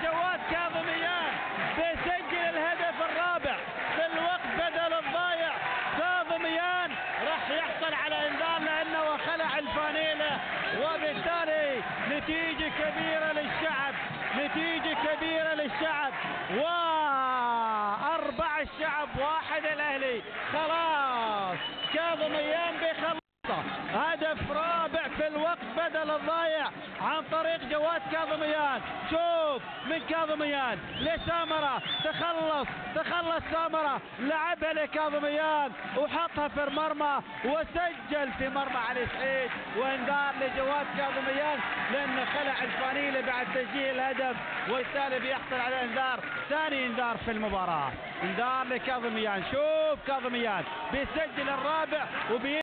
جواد كاظميان بيسجل الهدف الرابع في الوقت بدل الضايع كاظميان راح يحصل على انذار لانه خلع الفانيله وبالتالي نتيجه كبيره للشعب نتيجه كبيره للشعب واربع الشعب واحد الاهلي خلاص كاظميان بيخلص هدف رابع في الوقت بدل الضايع عن طريق جواد كاظميان شوف من كاظميان لسامرة تخلص تخلص سامرة لعبها لكاظميان وحطها في المرمى وسجل في مرمى علي سعيد وانذار لجواد كاظميان لانه خلع الفانيله بعد تسجيل الهدف وبالتالي بيحصل على انذار ثاني انذار في المباراه انذار لكاظميان شوف كاظميان بيسجل الرابع وبي